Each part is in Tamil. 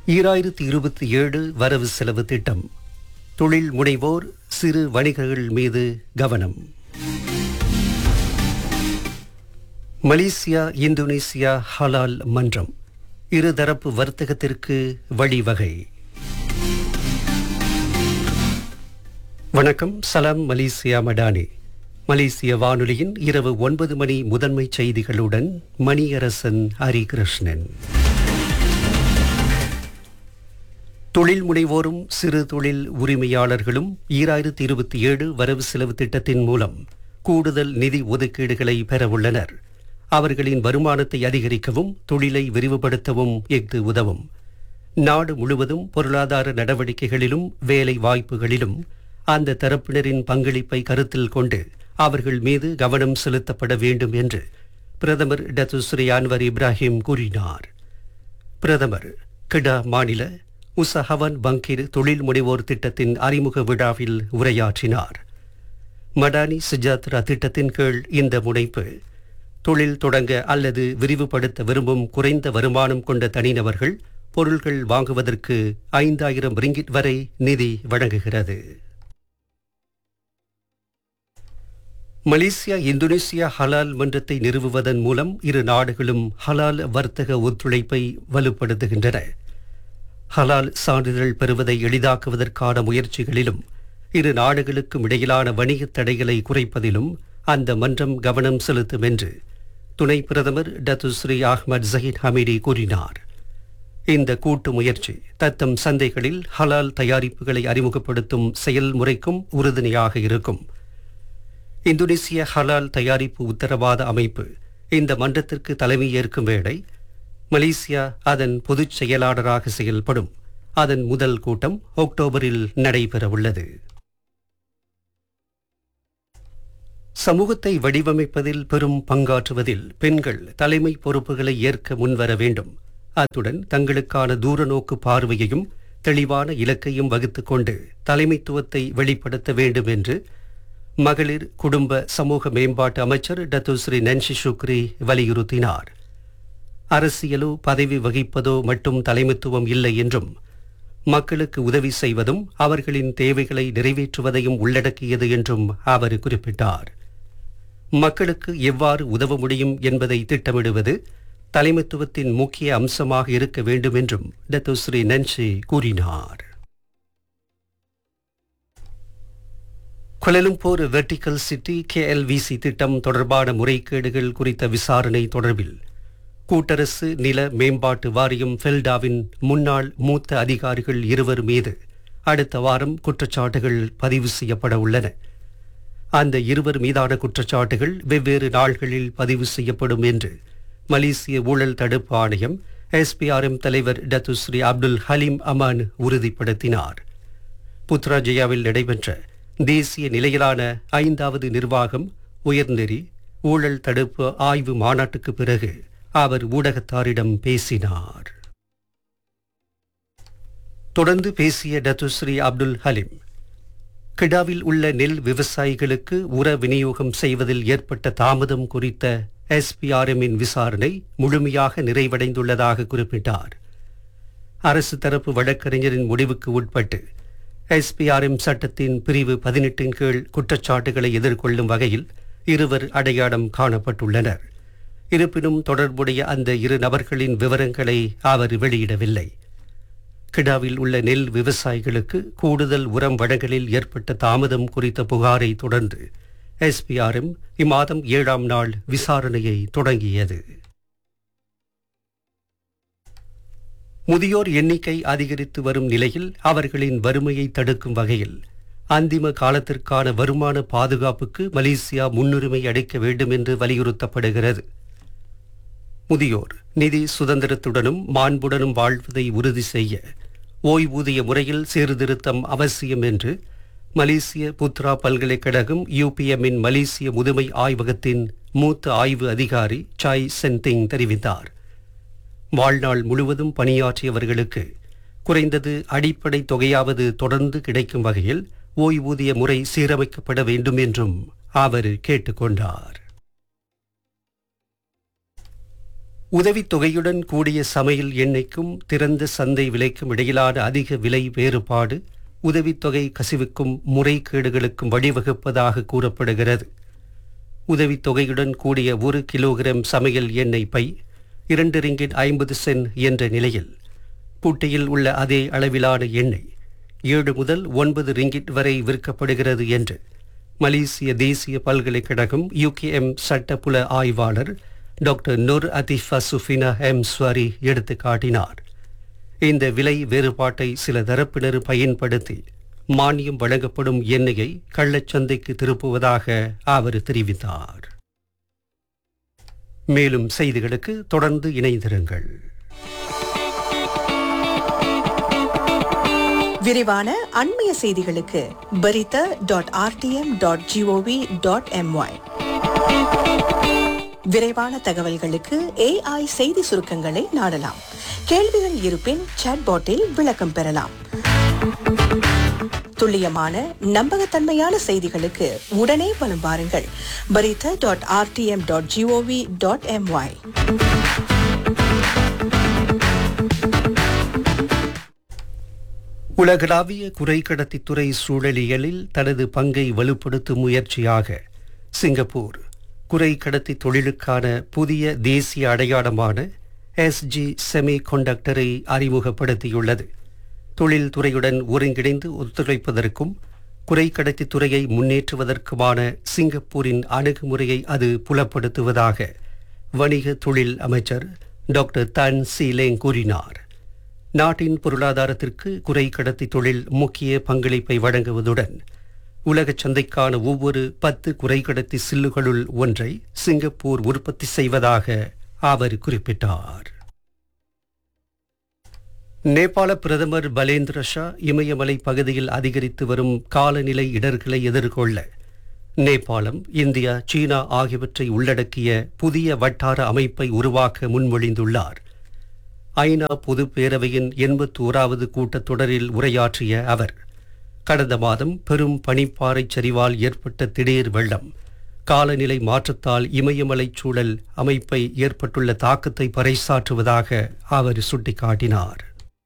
ஈராயிரத்தி இருபத்தி ஏழு வரவு செலவு திட்டம் தொழில் முனைவோர் சிறு வணிகர்கள் மீது கவனம் மலேசியா இந்தோனேசியா ஹலால் மன்றம் இருதரப்பு வர்த்தகத்திற்கு வழிவகை வணக்கம் சலாம் மலேசியா மடானி மலேசிய வானொலியின் இரவு ஒன்பது மணி முதன்மை செய்திகளுடன் மணியரசன் ஹரிகிருஷ்ணன் தொழில் முனைவோரும் சிறு தொழில் உரிமையாளர்களும் ஈராயிரத்தி இருபத்தி ஏழு வரவு செலவு திட்டத்தின் மூலம் கூடுதல் நிதி ஒதுக்கீடுகளை பெறவுள்ளனர் அவர்களின் வருமானத்தை அதிகரிக்கவும் தொழிலை விரிவுபடுத்தவும் இஃது உதவும் நாடு முழுவதும் பொருளாதார நடவடிக்கைகளிலும் வேலை வாய்ப்புகளிலும் அந்த தரப்பினரின் பங்களிப்பை கருத்தில் கொண்டு அவர்கள் மீது கவனம் செலுத்தப்பட வேண்டும் என்று பிரதமர் டத்துஸ்ரீ அன்வர் இப்ராஹிம் கூறினார் பிரதமர் கிடா மாநில உசஹவன் பங்கீர் தொழில் முனைவோர் திட்டத்தின் அறிமுக விழாவில் உரையாற்றினார் மடானி சுஜாத்ரா திட்டத்தின் கீழ் இந்த முனைப்பு தொழில் தொடங்க அல்லது விரிவுபடுத்த விரும்பும் குறைந்த வருமானம் கொண்ட தனிநபர்கள் பொருட்கள் வாங்குவதற்கு ஐந்தாயிரம் ரிங்கிட் வரை நிதி வழங்குகிறது மலேசியா இந்தோனேசியா ஹலால் மன்றத்தை நிறுவுவதன் மூலம் இரு நாடுகளும் ஹலால் வர்த்தக ஒத்துழைப்பை வலுப்படுத்துகின்றன ஹலால் சான்றிதழ் பெறுவதை எளிதாக்குவதற்கான முயற்சிகளிலும் இரு நாடுகளுக்கும் இடையிலான வணிகத் தடைகளை குறைப்பதிலும் அந்த மன்றம் கவனம் செலுத்தும் என்று துணை பிரதமர் டத்துஸ்ரீ அஹ்மத் ஜஹீத் ஹமீடி கூறினார் இந்த கூட்டு முயற்சி தத்தம் சந்தைகளில் ஹலால் தயாரிப்புகளை அறிமுகப்படுத்தும் செயல்முறைக்கும் உறுதுணையாக இருக்கும் இந்தோனேசிய ஹலால் தயாரிப்பு உத்தரவாத அமைப்பு இந்த மன்றத்திற்கு தலைமை ஏற்கும் வேளை மலேசியா அதன் பொதுச் செயலாளராக செயல்படும் அதன் முதல் கூட்டம் அக்டோபரில் நடைபெறவுள்ளது சமூகத்தை வடிவமைப்பதில் பெரும் பங்காற்றுவதில் பெண்கள் தலைமை பொறுப்புகளை ஏற்க முன்வர வேண்டும் அத்துடன் தங்களுக்கான தூரநோக்கு பார்வையையும் தெளிவான இலக்கையும் வகுத்துக் கொண்டு தலைமைத்துவத்தை வெளிப்படுத்த வேண்டும் என்று மகளிர் குடும்ப சமூக மேம்பாட்டு அமைச்சர் டத்துஸ்ரீ நன்ஷி சுக்ரி வலியுறுத்தினார் அரசியலோ பதவி வகிப்பதோ மட்டும் தலைமைத்துவம் இல்லை என்றும் மக்களுக்கு உதவி செய்வதும் அவர்களின் தேவைகளை நிறைவேற்றுவதையும் உள்ளடக்கியது என்றும் அவர் குறிப்பிட்டார் மக்களுக்கு எவ்வாறு உதவ முடியும் என்பதை திட்டமிடுவது தலைமைத்துவத்தின் முக்கிய அம்சமாக இருக்க வேண்டும் என்றும் டத்துஸ்ரீ நன்ஷி கூறினார் கொலலும்பூர் வெர்டிக்கல் சிட்டி கேஎல்விசி திட்டம் தொடர்பான முறைகேடுகள் குறித்த விசாரணை தொடர்பில் கூட்டரசு நில மேம்பாட்டு வாரியம் ஃபெல்டாவின் முன்னாள் மூத்த அதிகாரிகள் இருவர் மீது அடுத்த வாரம் குற்றச்சாட்டுகள் பதிவு செய்யப்பட உள்ளன அந்த இருவர் மீதான குற்றச்சாட்டுகள் வெவ்வேறு நாள்களில் பதிவு செய்யப்படும் என்று மலேசிய ஊழல் தடுப்பு ஆணையம் எஸ்பிஆர்எம் தலைவர் டத்துஸ்ரீ அப்துல் ஹலீம் அமான் உறுதிப்படுத்தினார் புத்ராஜயாவில் நடைபெற்ற தேசிய நிலையிலான ஐந்தாவது நிர்வாகம் உயர்நெறி ஊழல் தடுப்பு ஆய்வு மாநாட்டுக்கு பிறகு அவர் ஊடகத்தாரிடம் பேசினார் தொடர்ந்து பேசிய டத்துஸ்ரீ அப்துல் ஹலீம் கிடாவில் உள்ள நெல் விவசாயிகளுக்கு உர விநியோகம் செய்வதில் ஏற்பட்ட தாமதம் குறித்த எஸ்பிஆர்எம்மின் விசாரணை முழுமையாக நிறைவடைந்துள்ளதாக குறிப்பிட்டார் அரசு தரப்பு வழக்கறிஞரின் முடிவுக்கு உட்பட்டு எஸ்பிஆர்எம் சட்டத்தின் பிரிவு பதினெட்டின் கீழ் குற்றச்சாட்டுகளை எதிர்கொள்ளும் வகையில் இருவர் அடையாளம் காணப்பட்டுள்ளனர் இருப்பினும் தொடர்புடைய அந்த இரு நபர்களின் விவரங்களை அவர் வெளியிடவில்லை கிடாவில் உள்ள நெல் விவசாயிகளுக்கு கூடுதல் உரம் வழங்கலில் ஏற்பட்ட தாமதம் குறித்த புகாரை தொடர்ந்து எஸ்பிஆர்எம் இம்மாதம் ஏழாம் நாள் விசாரணையை தொடங்கியது முதியோர் எண்ணிக்கை அதிகரித்து வரும் நிலையில் அவர்களின் வறுமையை தடுக்கும் வகையில் அந்திம காலத்திற்கான வருமான பாதுகாப்புக்கு மலேசியா முன்னுரிமை அளிக்க வேண்டும் என்று வலியுறுத்தப்படுகிறது முதியோர் நிதி சுதந்திரத்துடனும் மாண்புடனும் வாழ்வதை உறுதி செய்ய ஓய்வூதிய முறையில் சீர்திருத்தம் அவசியம் என்று மலேசிய புத்ரா பல்கலைக்கழகம் யூபிஎம்மின் மலேசிய முதுமை ஆய்வகத்தின் மூத்த ஆய்வு அதிகாரி சாய் சென்திங் தெரிவித்தார் வாழ்நாள் முழுவதும் பணியாற்றியவர்களுக்கு குறைந்தது அடிப்படை தொகையாவது தொடர்ந்து கிடைக்கும் வகையில் ஓய்வூதிய முறை சீரமைக்கப்பட வேண்டும் என்றும் அவர் கேட்டுக்கொண்டார் உதவித்தொகையுடன் கூடிய சமையல் எண்ணெய்க்கும் திறந்த சந்தை விலைக்கும் இடையிலான அதிக விலை வேறுபாடு உதவித்தொகை கசிவுக்கும் முறைகேடுகளுக்கும் வழிவகுப்பதாக கூறப்படுகிறது உதவித்தொகையுடன் கூடிய ஒரு கிலோகிராம் சமையல் எண்ணெய் பை இரண்டு ரிங்கிட் ஐம்பது சென் என்ற நிலையில் புட்டியில் உள்ள அதே அளவிலான எண்ணெய் ஏழு முதல் ஒன்பது ரிங்கிட் வரை விற்கப்படுகிறது என்று மலேசிய தேசிய பல்கலைக்கழகம் யுகேஎம் சட்டப்புல ஆய்வாளர் டாக்டர் நுர் அதிஃபா சுஃபினா எம் ஸ்வரி எடுத்து காட்டினார் இந்த விலை வேறுபாட்டை சில தரப்பினர் பயன்படுத்தி மானியம் வழங்கப்படும் எண்ணெயை கள்ளச்சந்தைக்கு திருப்புவதாக அவர் தெரிவித்தார் மேலும் செய்திகளுக்கு தொடர்ந்து இணைந்திருங்கள் விரிவான அண்மைய செய்திகளுக்கு berita dot RTM dot GOV dot MY விரைவான தகவல்களுக்கு ஏஐ செய்தி சுருக்கங்களை நாடலாம் கேள்விகள் இருப்பின் சாட்பாட்டில் விளக்கம் பெறலாம் துல்லியமான நம்பகத்தன்மையான செய்திகளுக்கு உடனே வலம் வாருங்கள் berita dot RTM dot GOV dot MY உலகளாவிய குறைக்கடத்தித்துறை சூழலியலில் தனது பங்கை வலுப்படுத்தும் முயற்சியாக சிங்கப்பூர் குறைக்கடத்தி தொழிலுக்கான புதிய தேசிய அடையாளமான எஸ்ஜி செமி கொண்டக்டரை அறிமுகப்படுத்தியுள்ளது தொழில்துறையுடன் ஒருங்கிணைந்து ஒத்துழைப்பதற்கும் குறைக்கடத்தித் துறையை முன்னேற்றுவதற்குமான சிங்கப்பூரின் அணுகுமுறையை அது புலப்படுத்துவதாக வணிக தொழில் அமைச்சர் டாக்டர் தன் சீலேங் கூறினார் நாட்டின் பொருளாதாரத்திற்கு குறை கடத்தி தொழில் முக்கிய பங்களிப்பை வழங்குவதுடன் உலகச் சந்தைக்கான ஒவ்வொரு பத்து குறை கடத்தி சில்லுகளுள் ஒன்றை சிங்கப்பூர் உற்பத்தி செய்வதாக அவர் குறிப்பிட்டார் நேபாள பிரதமர் பலேந்திர ஷா இமயமலை பகுதியில் அதிகரித்து வரும் காலநிலை இடர்களை எதிர்கொள்ள நேபாளம் இந்தியா சீனா ஆகியவற்றை உள்ளடக்கிய புதிய வட்டார அமைப்பை உருவாக்க முன்மொழிந்துள்ளார் ஐநா பொதுப் பேரவையின் எண்பத்தி ஓராவது கூட்டத்தொடரில் உரையாற்றிய அவர் கடந்த மாதம் பெரும் பனிப்பாறை சரிவால் ஏற்பட்ட திடீர் வெள்ளம் காலநிலை மாற்றத்தால் இமயமலைச் சூழல் அமைப்பை ஏற்பட்டுள்ள தாக்கத்தை பறைசாற்றுவதாக அவர் சுட்டிக்காட்டினார்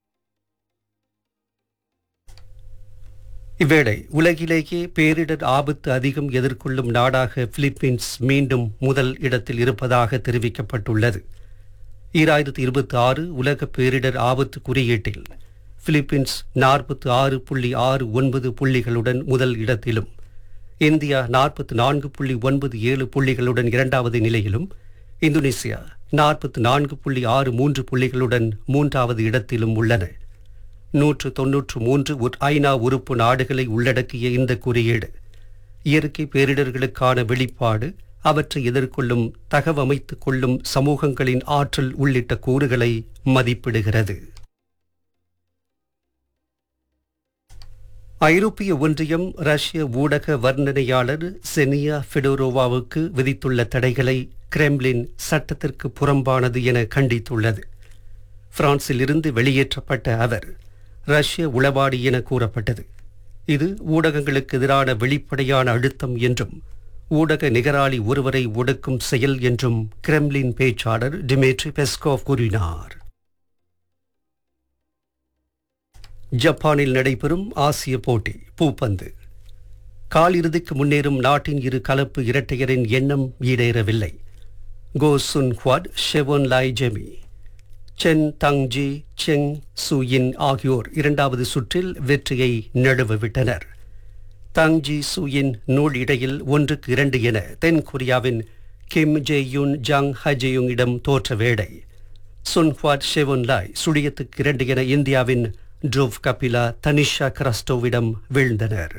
இவ்வேளை உலகிலேயே பேரிடர் ஆபத்து அதிகம் எதிர்கொள்ளும் நாடாக பிலிப்பீன்ஸ் மீண்டும் முதல் இடத்தில் இருப்பதாக தெரிவிக்கப்பட்டுள்ளது ஈராயிரத்தி இருபத்தி ஆறு உலக பேரிடர் ஆபத்து குறியீட்டில் பிலிப்பீன்ஸ் நாற்பத்தி ஆறு புள்ளி ஆறு ஒன்பது புள்ளிகளுடன் முதல் இடத்திலும் இந்தியா நாற்பத்தி நான்கு புள்ளி ஒன்பது ஏழு புள்ளிகளுடன் இரண்டாவது நிலையிலும் இந்தோனேசியா நாற்பத்தி நான்கு புள்ளி ஆறு மூன்று புள்ளிகளுடன் மூன்றாவது இடத்திலும் உள்ளன நூற்று தொன்னூற்று மூன்று ஐநா உறுப்பு நாடுகளை உள்ளடக்கிய இந்த குறியீடு இயற்கை பேரிடர்களுக்கான வெளிப்பாடு அவற்றை எதிர்கொள்ளும் தகவமைத்துக் கொள்ளும் சமூகங்களின் ஆற்றல் உள்ளிட்ட கூறுகளை மதிப்பிடுகிறது ஐரோப்பிய ஒன்றியம் ரஷ்ய ஊடக வர்ணனையாளர் செனியா ஃபெடோரோவாவுக்கு விதித்துள்ள தடைகளை கிரெம்லின் சட்டத்திற்கு புறம்பானது என கண்டித்துள்ளது பிரான்சில் இருந்து வெளியேற்றப்பட்ட அவர் ரஷ்ய உளவாடி என கூறப்பட்டது இது ஊடகங்களுக்கு எதிரான வெளிப்படையான அழுத்தம் என்றும் ஊடக நிகராளி ஒருவரை ஒடுக்கும் செயல் என்றும் கிரெம்லின் பேச்சாளர் டிமிட்ரி பெஸ்கோவ் கூறினார் ஜப்பானில் நடைபெறும் ஆசிய போட்டி பூப்பந்து காலிறுதிக்கு முன்னேறும் நாட்டின் இரு கலப்பு இரட்டையரின் எண்ணம் ஈடேறவில்லை Goh Soon Huat Shevon Lai ஜெமி சென் தங்ஜி செங் சுயின் ஆகியோர் இரண்டாவது சுற்றில் வெற்றியை நழுவ விட்டனர் தங்ஜி சுயின் நூல் இடையில் ஒன்றுக்கு இரண்டு என தென் கொரியாவின் கிம் ஜே யுன் ஜாங் ஹஜேயுங்கிடம் தோற்ற வேடை சுன்ஹுவாட் ஷெவோன் லாய் சுழியத்துக்கு இரண்டு என இந்தியாவின் ட்ரோவ் கபிலா தனிஷா கிரஸ்டோவிடம் வீழ்ந்தனர்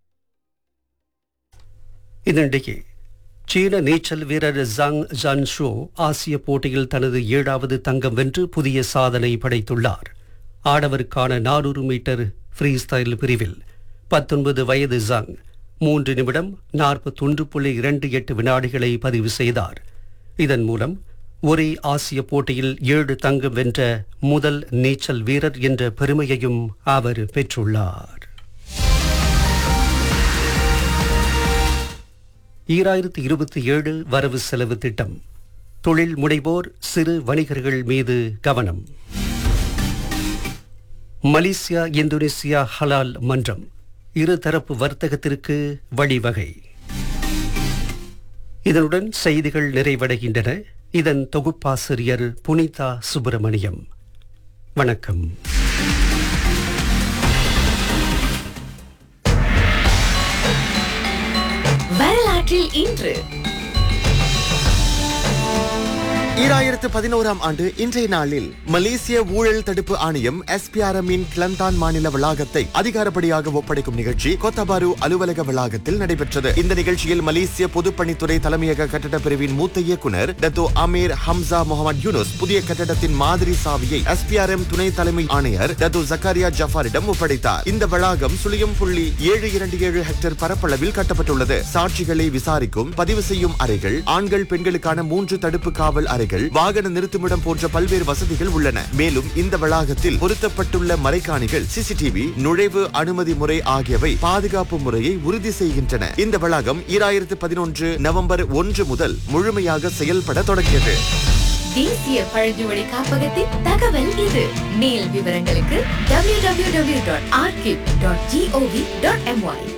இதனிடையே சீன நீச்சல் வீரர் ஜாங் ஜான்ஷோ ஆசிய போட்டியில் தனது ஏழாவது தங்கம் வென்று புதிய சாதனை படைத்துள்ளார் ஆடவருக்கான நானூறு மீட்டர் ஃப்ரீ ஸ்டைல் பிரிவில் பத்தொன்பது வயது ஜாங் மூன்று நிமிடம் நாற்பத்தொன்று புள்ளி இரண்டு எட்டு வினாடிகளை பதிவு செய்தார் இதன் மூலம் ஒரே ஆசிய போட்டியில் ஏழு தங்கம் வென்ற முதல் நீச்சல் வீரர் என்ற பெருமையையும் அவர் பெற்றுள்ளார் ஈராயிரத்தி இருபத்தி ஏழு வரவு செலவு திட்டம் தொழில் முனைவோர் சிறு வணிகர்கள் மீது கவனம் மலேசியா இந்தோனேசியா ஹலால் மன்றம் இருதரப்பு வர்த்தகத்திற்கு வழிவகை இதனுடன் செய்திகள் நிறைவடைகின்றன இதன் தொகுப்பாசிரியர் புனிதா சுப்பிரமணியம் வணக்கம் வரலாற்றில் இன்று ஈராயிரத்து பதினோராம் ஆண்டு இன்றைய நாளில் மலேசிய ஊழல் தடுப்பு ஆணையம் எஸ்பிஆர்எம் இன் கிளந்தான் மாநில வளாகத்தை அதிகாரப்படியாக ஒப்படைக்கும் நிகழ்ச்சி கொத்தபாரு அலுவலக வளாகத்தில் நடைபெற்றது இந்த நிகழ்ச்சியில் மலேசிய பொதுப்பணித்துறை தலைமையக கட்டட பிரிவின் மூத்த இயக்குனர் Dato Amir Hamzah Mohamad Yunus புதிய கட்டடத்தின் மாதிரி சாவியை எஸ்பிஆர்எம் துணை தலைமை ஆணையர் டத்தோ ஜக்காரியா ஜஃபாரிடம் ஒப்படைத்தார் இந்த வளாகம் சுழியம் புள்ளி ஏழு இரண்டு ஏழு ஹெக்டேர் பரப்பளவில் கட்டப்பட்டுள்ளது சாட்சிகளை விசாரிக்கும் பதிவு செய்யும் அறைகள் ஆண்கள் பெண்களுக்கான மூன்று தடுப்பு காவல் அறைகள் வாகன நிறுத்துமிடம் போன்ற பல்வேறு வசதிகள் உள்ளன மேலும் இந்த வளாகத்தில் பொருத்தப்பட்டுள்ள மறைக்காணிகள் சிசிடிவி நுழைவு அனுமதி முறை ஆகியவை பாதுகாப்பு முறையை உறுதி செய்கின்றன இந்த வளாகம் ஈராயிரத்து பதினொன்று நவம்பர் ஒன்று முதல் முழுமையாக செயல்பட தொடங்கியது தேசிய பழங்குடி காப்பகத்தின் தகவல் இது மேல் விவரங்களுக்கு www.archive.gov.my